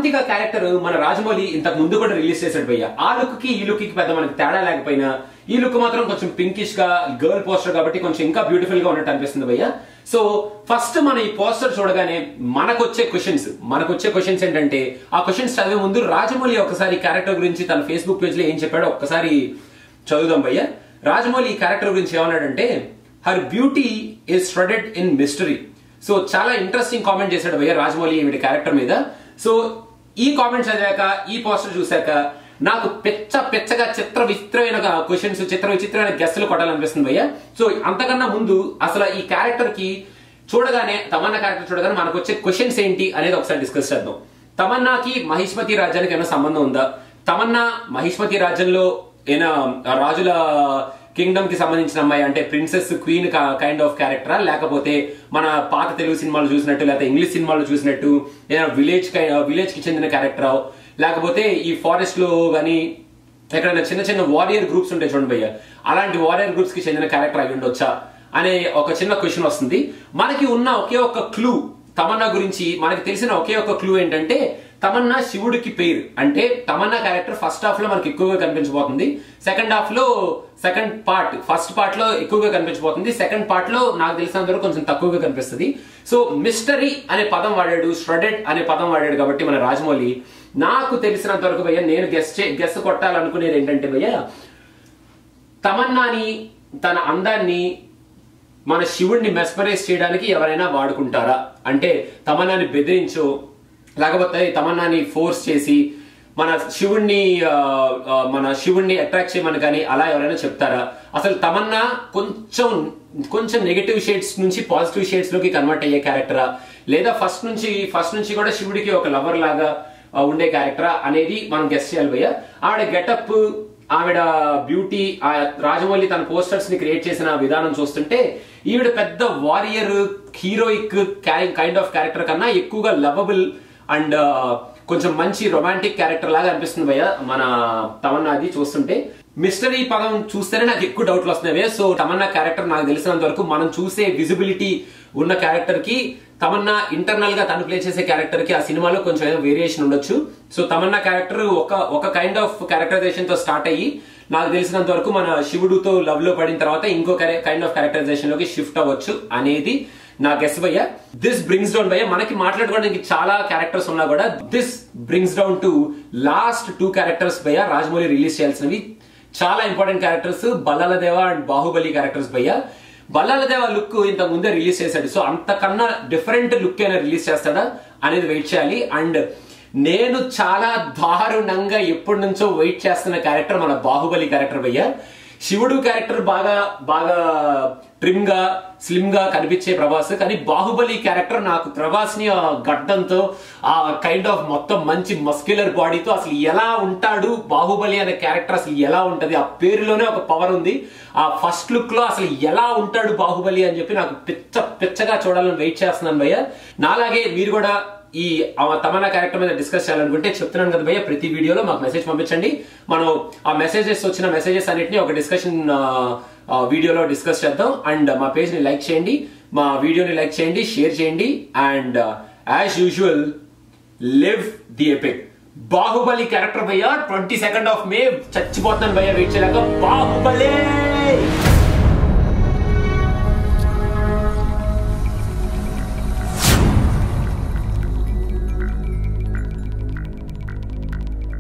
Avantika character మన రాజమౌళి ఇంతకు ముందు కూడా రిలీజ్ చేశాడు భయ్య ఆ లుక్ కి ఈ లుక్ కి పెద్ద మనకి తేడా లేకపోయినా ఈ లుక్ మాత్రం కొంచెం పింకిష్ గా గర్ల్ పోస్టర్ కాబట్టి కొంచెం ఇంకా బ్యూటిఫుల్ గా ఉన్నట్టు అనిపిస్తుంది భయ్య సో ఫస్ట్ మన ఈ పోస్టర్ చూడగానే మనకొచ్చే క్వశ్చన్స్ మనకొచ్చే క్వశ్చన్స్ ఏంటంటే ఆ క్వశ్చన్స్ చదివే ముందు రాజమౌళి ఒకసారి క్యారెక్టర్ గురించి తన ఫేస్బుక్ పేజ్ లో ఏం చెప్పాడో ఒక్కసారి చదువుదాం భయ్య రాజమౌళి ఈ క్యారెక్టర్ గురించి ఏమన్నాడంటే her beauty is spreaded in mystery so చాలా ఇంట్రెస్టింగ్ కామెంట్ చేశాడు భయ్య రాజమౌళి ఈవిడ క్యారెక్టర్ మీద సో ఈ కామెంట్ చదివాక ఈ పోస్టర్ చూశాక నాకు పెచ్చ పెచ్చగా చిత్ర విచిత్రమైన క్వశ్చన్స్ చిత్ర విచిత్రమైన గెస్టులు కొట్టాలనిపిస్తుంది భయ్య సో అంతకన్నా ముందు అసలు ఈ క్యారెక్టర్ కి చూడగానే తమన్నా క్యారెక్టర్ చూడగానే మనకు వచ్చే క్వశ్చన్స్ ఏంటి అనేది ఒకసారి డిస్కస్ చేద్దాం తమన్నాకి మహిష్మతి రాజ్యానికి ఏమైనా సంబంధం ఉందా తమన్నా మహిష్మతి రాజ్యంలో ఏనా రాజుల కింగ్డమ్ కి సంబంధించిన అమ్మాయి అంటే ప్రిన్సెస్ క్వీన్ కైండ్ ఆఫ్ క్యారెక్టరా లేకపోతే మన పాత తెలుగు సినిమాలు చూసినట్టు లేకపోతే ఇంగ్లీష్ సినిమాలు చూసినట్టు ఏదైనా విలేజ్ విలేజ్ కి చెందిన క్యారెక్టరా లేకపోతే ఈ ఫారెస్ట్ లో గానీ ఎక్కడైనా చిన్న చిన్న వారియర్ గ్రూప్స్ ఉంటాయి చూడండి భయ్య అలాంటి వారియర్ గ్రూప్స్ కి చెందిన క్యారెక్టర్ అయి ఉండొచ్చా అనే ఒక చిన్న క్వశ్చన్ వస్తుంది మనకి ఉన్న ఒకే ఒక క్లూ తమన్నా గురించి మనకి తెలిసిన ఒకే ఒక క్లూ ఏంటంటే తమన్నా శివుడికి పేరు అంటే తమన్నా క్యారెక్టర్ ఫస్ట్ హాఫ్ లో మనకి ఎక్కువగా కనిపించబోతుంది సెకండ్ హాఫ్ లో సెకండ్ పార్ట్ ఫస్ట్ పార్ట్ లో ఎక్కువగా కనిపించబోతుంది సెకండ్ పార్ట్ లో నాకు తెలిసినంత వరకు కొంచెం తక్కువగా కనిపిస్తుంది సో మిస్టరీ అనే పదం వాడాడు స్ట్రడెడ్ అనే పదం వాడాడు కాబట్టి మన రాజమౌళి నాకు తెలిసినంత వరకు భయ్య నేను గెస్ట్ గెస్ట్ కొట్టాలనుకునేది ఏంటంటే భయ్య తమన్నాని తన అందాన్ని మన శివుడిని మెస్పరైజ్ చేయడానికి ఎవరైనా వాడుకుంటారా అంటే తమన్నాని బెదిరించో లేకపోతే తమన్నాని ఫోర్స్ చేసి మన శివుణ్ణి ఆ, ఆ, మన శివుణ్ణి అట్రాక్ట్ చేయమని కానీ అలా ఎవరైనా చెప్తారా అసలు తమన్నా కొంచెం కొంచెం నెగటివ్ షేడ్స్ నుంచి పాజిటివ్ షేడ్స్ లోకి కన్వర్ట్ అయ్యే క్యారెక్టరా లేదా ఫస్ట్ నుంచి ఫస్ట్ నుంచి కూడా శివుడికి ఒక లవర్ లాగా ఆ, ఉండే క్యారెక్టరా అనేది మనం గెస్ట్ చేయాలి భయ్య ఆవిడ గెటప్ ఆవిడ బ్యూటీ ఆ రాజమౌళి తన పోస్టర్స్ ని క్రియేట్ చేసిన విధానం చూస్తుంటే ఈవిడ పెద్ద warrior heroic kind of character కన్నా ఎక్కువగా లవబుల్ అండ్ కొంచెం మంచి రొమాంటిక్ క్యారెక్టర్ లాగా అనిపిస్తుంది భయ్య మన తమన్నాది చూస్తుంటే మిస్టరీ పదం చూస్తేనే నాకు ఎక్కువ డౌట్లు వస్తున్నాయి సో తమన్నా క్యారెక్టర్ నాకు తెలిసినంత వరకు మనం చూసే విజిబిలిటీ ఉన్న క్యారెక్టర్ కి తమన్నా ఇంటర్నల్ గా తను ప్లే చేసే క్యారెక్టర్ కి ఆ సినిమాలో కొంచెం వేరియేషన్ ఉండొచ్చు సో తమన్నా క్యారెక్టర్ ఒక ఒక కైండ్ ఆఫ్ క్యారెక్టరైజేషన్ తో స్టార్ట్ అయ్యి నాకు తెలిసినంత వరకు మన శివుడుతో లవ్ లో పడిన తర్వాత ఇంకో కైండ్ ఆఫ్ క్యారెక్టరైజేషన్ లోకి షిఫ్ట్ అవ్వచ్చు అనేది నా గెస్ భయ్య దిస్ బ్రింగ్స్ డౌన్ భయ్య మనకి మాట్లాడుకోవడానికి చాలా క్యారెక్టర్స్ ఉన్నా కూడా this brings down to last two characters భయ్య రాజమౌళి రిలీజ్ చేయాల్సినవి చాలా ఇంపార్టెంట్ క్యారెక్టర్స్ బల్లాల దేవ అండ్ బాహుబలి క్యారెక్టర్స్ భయ్య బల్లాల దేవ లుక్ ఇంత ముందే రిలీజ్ చేశాడు సో అంతకన్నా డిఫరెంట్ లుక్ అయినా రిలీజ్ చేస్తాడా అనేది వెయిట్ చేయాలి అండ్ నేను చాలా దారుణంగా ఎప్పటి నుంచో వెయిట్ చేస్తున్న క్యారెక్టర్ మన బాహుబలి క్యారెక్టర్ భయ్య శివుడు క్యారెక్టర్ బాగా బాగా ట్రిమ్ గా స్లిమ్ గా కనిపించే ప్రభాస్ కానీ బాహుబలి క్యారెక్టర్ నాకు ప్రభాస్ ని ఆ గడ్డంతో ఆ కైండ్ ఆఫ్ మొత్తం మంచి మస్క్యులర్ బాడీతో అసలు ఎలా ఉంటాడు బాహుబలి అనే క్యారెక్టర్ అసలు ఎలా ఉంటది ఆ పేరులోనే ఒక పవర్ ఉంది ఆ ఫస్ట్ లుక్ లో అసలు ఎలా ఉంటాడు బాహుబలి అని చెప్పి నాకు పిచ్చ పిచ్చగా చూడాలని వెయిట్ చేస్తున్నాను భయ్య నాలాగే మీరు కూడా ఈ ఆ తమన్నా క్యారెక్టర్ మీద డిస్కస్ చేయాలనుకుంటే చెప్తున్నాను కదా భయ్య ప్రతి వీడియోలో మాకు మెసేజ్ పంపించండి మనం ఆ మెసేజెస్ వచ్చిన మెసేజెస్ అన్నిటిని ఒక డిస్కషన్ వీడియోలో డిస్కస్ చేద్దాం అండ్ మా పేజ్ ని లైక్ చేయండి మా వీడియోని లైక్ చేయండి షేర్ చేయండి and as usual live the epic Baahubali character భయ్య ట్వంటీ సెకండ్ ఆఫ్ మే చచ్చిపోతున్నాను భయ్య వెయిట్ చేయలేక బాహుబలి